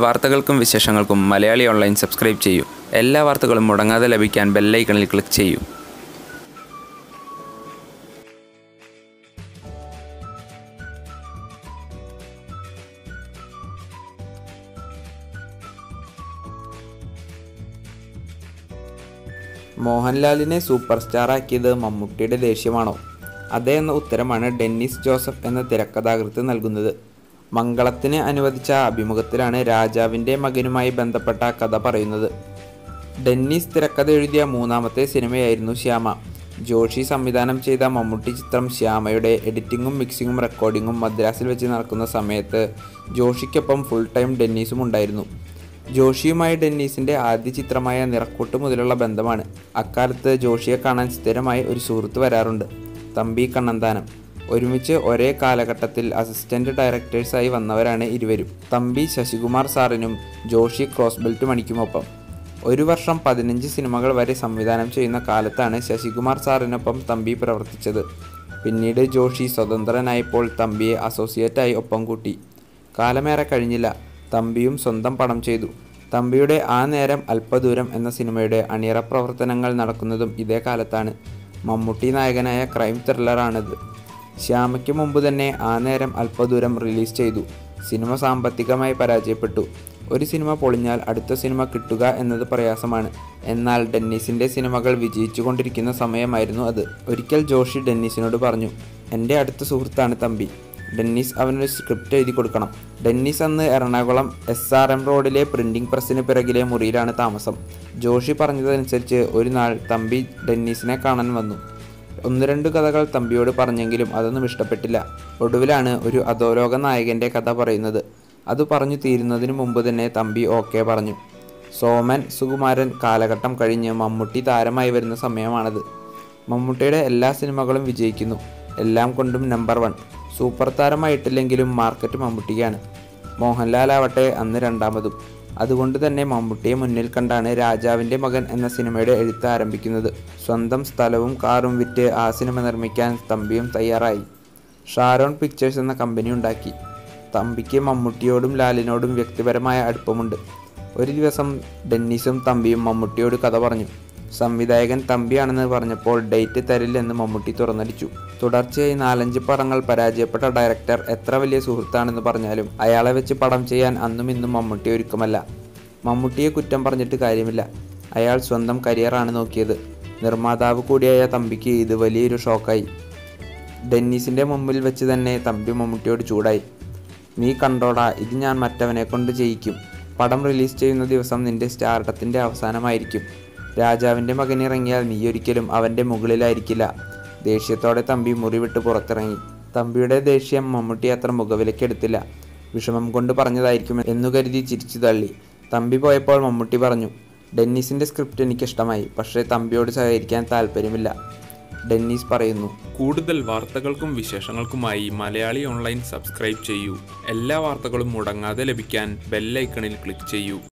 വാർത്തകൾക്കും വിശേഷങ്ങൾക്കും Malayali online subscribe ചെയ്യൂ എല്ലാ വാർത്തകളും മുടങ്ങാതെ ലഭിക്കാൻ ബെല്ലൈക്കണിൽ ക്ലിക്ക് ചെയ്യൂ മോഹൻലാലിനെ സൂപ്പർ സ്റ്റാറാക്കിയത് മമ്മൂട്ടിയുടെ ദേഷ്യമാണോ അതേ എന്ന ഉത്തരമാണ് ഡെന്നിസ് ജോസഫ് എന്ന തിരക്കഥാകൃത്ത് നൽകുന്നത് മംഗളത്തിന് അനുവദിച്ച അഭിമുഖത്തിലാണ് രാജാവിൻ്റെ മകനുമായി ബന്ധപ്പെട്ട കഥ പറയുന്നത് ഡെന്നിസ് തിരക്കഥ എഴുതിയ മൂന്നാമത്തെ സിനിമയായിരുന്നു ശ്യാമ ജോഷി സംവിധാനം ചെയ്ത മമ്മൂട്ടി ചിത്രം ശ്യാമയുടെ എഡിറ്റിങ്ങും മിക്സിങ്ങും റെക്കോർഡിങ്ങും മദ്രാസിൽ വെച്ച് നടക്കുന്ന സമയത്ത് ജോഷിക്കൊപ്പം ഫുൾ ടൈം ഡെന്നീസും ഉണ്ടായിരുന്നു ജോഷിയുമായി ഡെന്നീസിൻ്റെ ആദ്യ ചിത്രമായ നിറക്കൂട്ട് മുതലുള്ള ബന്ധമാണ് അക്കാലത്ത് ജോഷിയെ കാണാൻ സ്ഥിരമായി ഒരു സുഹൃത്ത് വരാറുണ്ട് തമ്പി കണ്ണന്താനം ഒരുമിച്ച് ഒരേ കാലഘട്ടത്തിൽ അസിസ്റ്റന്റ് ഡയറക്ടേഴ്സായി വന്നവരാണ് ഇരുവരും തമ്പി ശശികുമാർ സാറിനും ജോഷി ക്രോസ് ബെൽറ്റ് മണിക്കുമൊപ്പം ഒരു വർഷം പതിനഞ്ച് സിനിമകൾ വരെ സംവിധാനം ചെയ്യുന്ന കാലത്താണ് ശശികുമാർ സാറിനൊപ്പം തമ്പി പ്രവർത്തിച്ചത് പിന്നീട് ജോഷി സ്വതന്ത്രനായപ്പോൾ തമ്പിയെ അസോസിയേറ്റായി ഒപ്പം കൂട്ടി കാലമേറെ കഴിഞ്ഞില്ല തമ്പിയും സ്വന്തം പടം ചെയ്തു തമ്പിയുടെ ആ നേരം അല്പദൂരം എന്ന സിനിമയുടെ അണിയറ പ്രവർത്തനങ്ങൾ നടക്കുന്നതും ഇതേ കാലത്താണ് മമ്മൂട്ടി നായകനായ ക്രൈം ത്രില്ലറാണിത് ശ്യാമയ്ക്ക് മുമ്പ് തന്നെ ആ നേരം അല്പദൂരം റിലീസ് ചെയ്തു സിനിമ സാമ്പത്തികമായി പരാജയപ്പെട്ടു ഒരു സിനിമ പൊളിഞ്ഞാൽ അടുത്ത സിനിമ കിട്ടുക എന്നത് പ്രയാസമാണ് എന്നാൽ ഡെന്നീസിൻ്റെ സിനിമകൾ വിജയിച്ചുകൊണ്ടിരിക്കുന്ന സമയമായിരുന്നു അത് ഒരിക്കൽ ജോഷി ഡെന്നീസിനോട് പറഞ്ഞു എൻ്റെ അടുത്ത സുഹൃത്താണ് തമ്പി ഡെന്നീസ് അവനൊരു സ്ക്രിപ്റ്റ് എഴുതി കൊടുക്കണം ഡെന്നീസ് അന്ന് എറണാകുളം എസ് ആർ എം റോഡിലെ പ്രിൻറ്റിംഗ് പ്രസ്സിന് പിറകിലെ മുറിയിലാണ് താമസം ജോഷി പറഞ്ഞതനുസരിച്ച് ഒരു നാൾ തമ്പി ഡെന്നീസിനെ കാണാൻ വന്നു ഒന്ന് രണ്ട് കഥകൾ തമ്പിയോട് പറഞ്ഞെങ്കിലും അതൊന്നും ഇഷ്ടപ്പെട്ടില്ല ഒടുവിലാണ് ഒരു അധോലോക നായകൻ്റെ കഥ പറയുന്നത് അത് പറഞ്ഞു തീരുന്നതിന് മുമ്പ് തന്നെ തമ്പി ഓക്കെ പറഞ്ഞു സോമൻ സുകുമാരൻ കാലഘട്ടം കഴിഞ്ഞ് മമ്മൂട്ടി താരമായി വരുന്ന സമയമാണത് മമ്മൂട്ടിയുടെ എല്ലാ സിനിമകളും വിജയിക്കുന്നു എല്ലാം കൊണ്ടും നമ്പർ വൺ സൂപ്പർ താരമായിട്ടില്ലെങ്കിലും മാർക്കറ്റ് മമ്മൂട്ടിക്കാണ് മോഹൻലാൽ ആവട്ടെ അന്ന് രണ്ടാമതും അതുകൊണ്ട് തന്നെ മമ്മൂട്ടിയെ മുന്നിൽ കണ്ടാണ് രാജാവിൻ്റെ മകൻ എന്ന സിനിമയുടെ എഴുത്ത് ആരംഭിക്കുന്നത് സ്വന്തം സ്ഥലവും കാറും വിറ്റ് ആ സിനിമ നിർമ്മിക്കാൻ തമ്പിയും തയ്യാറായി ഷാരോൺ പിക്ചേഴ്സ് എന്ന കമ്പനി ഉണ്ടാക്കി തമ്പിക്ക് മമ്മൂട്ടിയോടും ലാലിനോടും വ്യക്തിപരമായ അടുപ്പമുണ്ട് ഒരു ദിവസം ഡെന്നീസും തമ്പിയും മമ്മൂട്ടിയോട് കഥ പറഞ്ഞു സംവിധായകൻ തമ്പിയാണെന്ന് പറഞ്ഞപ്പോൾ ഡേറ്റ് തരില്ലെന്ന് മമ്മൂട്ടി തുറന്നടിച്ചു തുടർച്ചയായി നാലഞ്ച് പടങ്ങൾ പരാജയപ്പെട്ട ഡയറക്ടർ എത്ര വലിയ സുഹൃത്താണെന്ന് പറഞ്ഞാലും അയാളെ വെച്ച് പടം ചെയ്യാൻ അന്നും ഇന്നും മമ്മൂട്ടി ഒരുക്കമല്ല മമ്മൂട്ടിയെ കുറ്റം പറഞ്ഞിട്ട് കാര്യമില്ല അയാൾ സ്വന്തം കരിയറാണ് നോക്കിയത് നിർമ്മാതാവ് കൂടിയായ തമ്പിക്ക് ഇത് വലിയൊരു ഷോക്കായി ഡെന്നീസിൻ്റെ മുമ്പിൽ വെച്ച് തന്നെ തമ്പി മമ്മൂട്ടിയോട് ചൂടായി നീ കണ്ടോടാ ഇത് ഞാൻ മറ്റവനെ കൊണ്ട് ചെയ്യിക്കും പടം റിലീസ് ചെയ്യുന്ന ദിവസം നിന്റെ സ്റ്റാർട്ടത്തിൻ്റെ അവസാനമായിരിക്കും രാജാവിൻ്റെ മകൻ ഇറങ്ങിയാൽ നീ ഒരിക്കലും അവൻ്റെ മുകളിലായിരിക്കില്ല ദേഷ്യത്തോടെ തമ്പി മുറി വിട്ട് പുറത്തിറങ്ങി തമ്പിയുടെ ദേഷ്യം മമ്മൂട്ടി അത്ര മുഖവിലക്കെടുത്തില്ല വിഷമം കൊണ്ട് പറഞ്ഞതായിരിക്കും എന്നു കരുതി ചിരിച്ചു തള്ളി തമ്പി പോയപ്പോൾ മമ്മൂട്ടി പറഞ്ഞു ഡെന്നീസിൻ്റെ സ്ക്രിപ്റ്റ് എനിക്കിഷ്ടമായി പക്ഷേ തമ്പിയോട് സഹകരിക്കാൻ താല്പര്യമില്ല ഡെന്നീസ് പറയുന്നു കൂടുതൽ വാർത്തകൾക്കും വിശേഷങ്ങൾക്കുമായി മലയാളി ഓൺലൈൻ സബ്സ്ക്രൈബ് ചെയ്യൂ എല്ലാ വാർത്തകളും മുടങ്ങാതെ ലഭിക്കാൻ ബെല്ലൈക്കണിൽ ക്ലിക്ക് ചെയ്യൂ